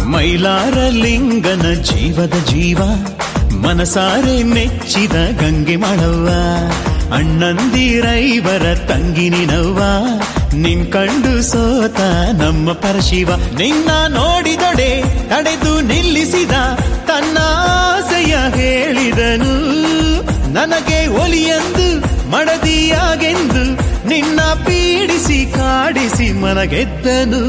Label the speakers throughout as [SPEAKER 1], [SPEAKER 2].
[SPEAKER 1] ಮೈಲಾರ ಲಿಂಗನ ಜೀವದ ಜೀವ ಮನಸಾರೆ ಮೆಚ್ಚಿದ ಗಂಗೆ ಮಾಡವ್ವ ಅಣ್ಣಂದಿರೈವರ ತಂಗಿನಿನವ್ವ ನಿನ್ ಕಂಡು ಸೋತ ನಮ್ಮ ಪರಶಿವ ನಿನ್ನ ನೋಡಿದೊಡೆ ತಡೆದು ನಿಲ್ಲಿಸಿದ ತನ್ನ ಆಸೆಯ ಹೇಳಿದನು ನನಗೆ ಒಲಿಯೆಂದು ಮಡದಿಯಾಗೆಂದು ನಿನ್ನ ಪೀಡಿಸಿ ಕಾಡಿಸಿ ಮನಗೆದ್ದನು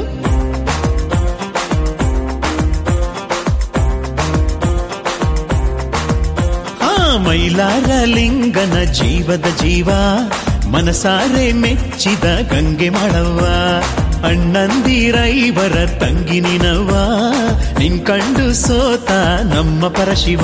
[SPEAKER 1] ಆ ಮೈಲಾರ ಲಿಂಗನ ಜೀವದ ಜೀವ ಮನಸಾರೆ ಮೆಚ್ಚಿದ ಗಂಗೆ ಮಾಡವ್ವ ಅಣ್ಣಂದಿರೈವರ ತಂಗಿನಿನವ್ವ ನಿನ್ ಕಂಡು ಸೋತ ನಮ್ಮ ಪರಶಿವ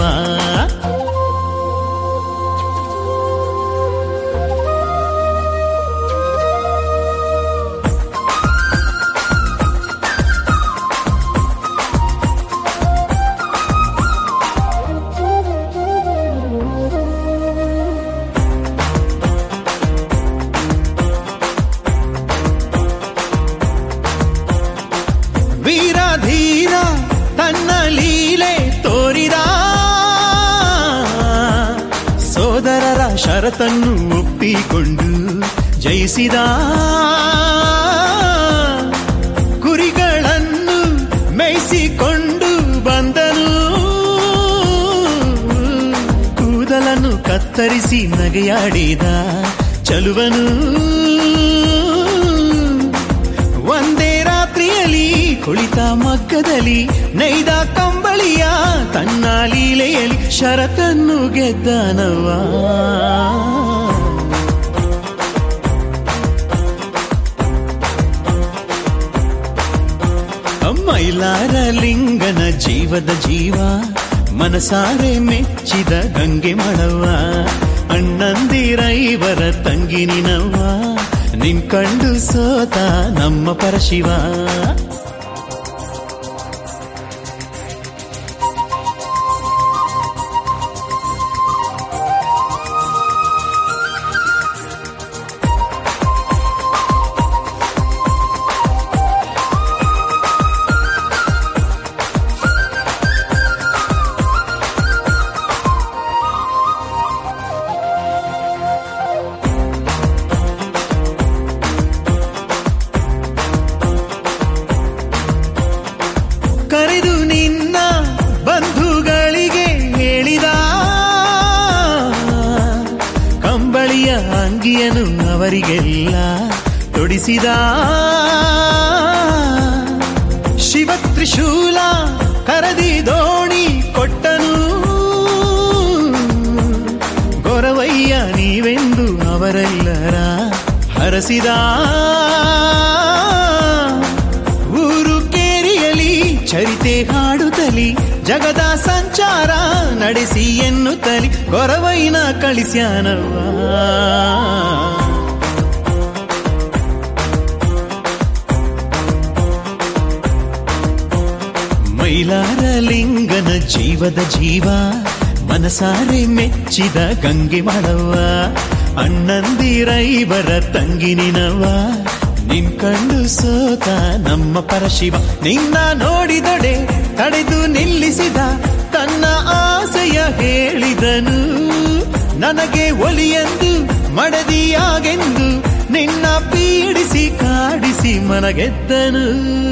[SPEAKER 1] ವೀರಧೀರ ತನ್ನ ಲೀಲೆ ತೋರಿದ ಸೋದರರ ಷರತನ್ನು ಒಪ್ಪಿಕೊಂಡು ಜಯಿಸಿದ ಕುರಿಗಳನ್ನು ಮೇಯಿಸಿಕೊಂಡು ಬಂದನು ಕೂದಲನ್ನು ಕತ್ತರಿಸಿ ನಗೆಯಾಡಿದ ಚಲುವನು ಒಂದೇ ರಾತ್ರಿಯಲ್ಲಿ ಕುಳಿತ ಮಗ್ಗದಲ್ಲಿ ನೈದ ಕಂಬಳಿಯ ತನ್ನ ಲೀಲೆಯಲ್ಲಿ ಶರತನ್ನು ಗೆದ್ದನವ ಮೈಲಾರ ಲಿಂಗನ ಜೀವದ ಜೀವ ಮನಸಾರೆ ಮೆಚ್ಚಿದ ಗಂಗೆ ಮಾಡವ್ವ ಅಣ್ಣಂದಿರೈವರ ತಂಗಿನಿನವ್ವ ನಿನ್ ಕಂಡು ಸೋತ ನಮ್ಮ ಪರಶಿವ ಕರೆದು ನಿನ್ನ ಬಂಧುಗಳಿಗೆ ಹೇಳಿದ ಕಂಬಳಿಯ ಅಂಗಿಯನು ಅವರಿಗೆಲ್ಲ ತೊಡಿಸಿದ ಶಿವ ತ್ರಿಶೂಲ ಕರದಿ ದೋಣಿ ಕೊಟ್ಟನು ಗೊರವಯ್ಯ ನೀವೆಂದು ಅವರೆಲ್ಲರ ಹರಸಿದ ಊರು ಕೇರಿಯಲಿ ಚರಿತೆ ಹಾಡುತ್ತಲಿ ಜಗದ ಸಂಚಾರ ನಡೆಸಿ ಎನ್ನುತ್ತಲಿ ಗೊರವೈನ ಕಳಿಸ್ಯಾನವ್ವ ಮೈಲಾರ ಲಿಂಗನ ಜೀವದ ಜೀವ ಮನಸಾರೆ ಮೆಚ್ಚಿದ ಗಂಗೆ ಮಾಡವ್ವ ಅಣ್ಣಂದಿರೈವರ ತಂಗಿನಿನವ್ವ ನಿನ್ ಕಂಡು ಸೋತ ನಮ್ಮ ಪರಶಿವ ನಿನ್ನ ನೋಡಿದೊಡೆ ತಡೆದು ನಿಲ್ಲಿಸಿದ ತನ್ನ ಆಸೆಯ ಹೇಳಿದನು ನನಗೆ ಒಲಿಯೆಂದು ಮಡದಿಯಾಗೆಂದು ನಿನ್ನ ಪೀಡಿಸಿ ಕಾಡಿಸಿ ಮನಗೆದ್ದನು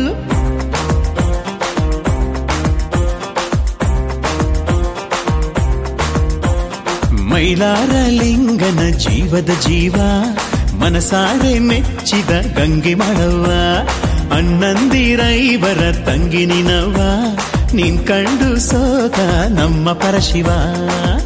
[SPEAKER 1] ಮೈಲಾರ ಲಿಂಗನ ಜೀವದ ಜೀವ ಮನಸಾರೆ ಮೆಚ್ಚಿದ ಗಂಗೆ ಮಾಡವ್ವ ಅಣ್ಣಂದಿರೈವರ ತಂಗಿನಿನವ್ವ ನೀನ್ ಕಂಡು ಸೋತ ನಮ್ಮ ಪರಶಿವ